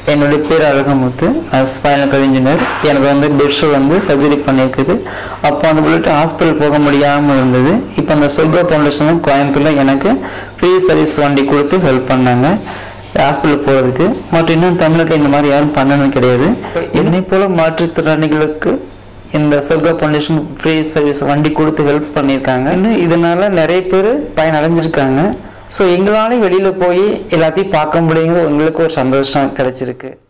என்னுடைய பேர் அழகமுத்து நான் ஸ்பைனல் இன்ஜினியர் எனக்கு வந்து பெட்ஷோ வந்து சர்ஜரி பண்ணியிருக்குது அப்போ அந்த பிள்ளைட்டு ஹாஸ்பிட்டல் போக முடியாமல் இருந்தது இப்போ அந்த சொர்கா ஃபவுண்டேஷன் கோயம்புத்தூரில் எனக்கு ஃப்ரீ சர்வீஸ் வண்டி கொடுத்து ஹெல்ப் பண்ணாங்க ஹாஸ்பிட்டல் போகிறதுக்கு மற்றும் இன்னும் தமிழ்நாட்டில் இந்த மாதிரி யாரும் பண்ணது கிடையாது என்னை போல மாற்றுத்திறனாளிகளுக்கு இந்த சொர்க்கா ஃபவுண்டேஷன் ஃப்ரீ சர்வீஸ் வண்டி கொடுத்து ஹெல்ப் பண்ணியிருக்காங்க இன்னும் இதனால நிறைய பேர் பயனடைஞ்சிருக்காங்க ஸோ எங்களாலே வெளியில் போய் எல்லாத்தையும் பார்க்க முடியுங்கிற எங்களுக்கு ஒரு சந்தோஷம் கிடைச்சிருக்கு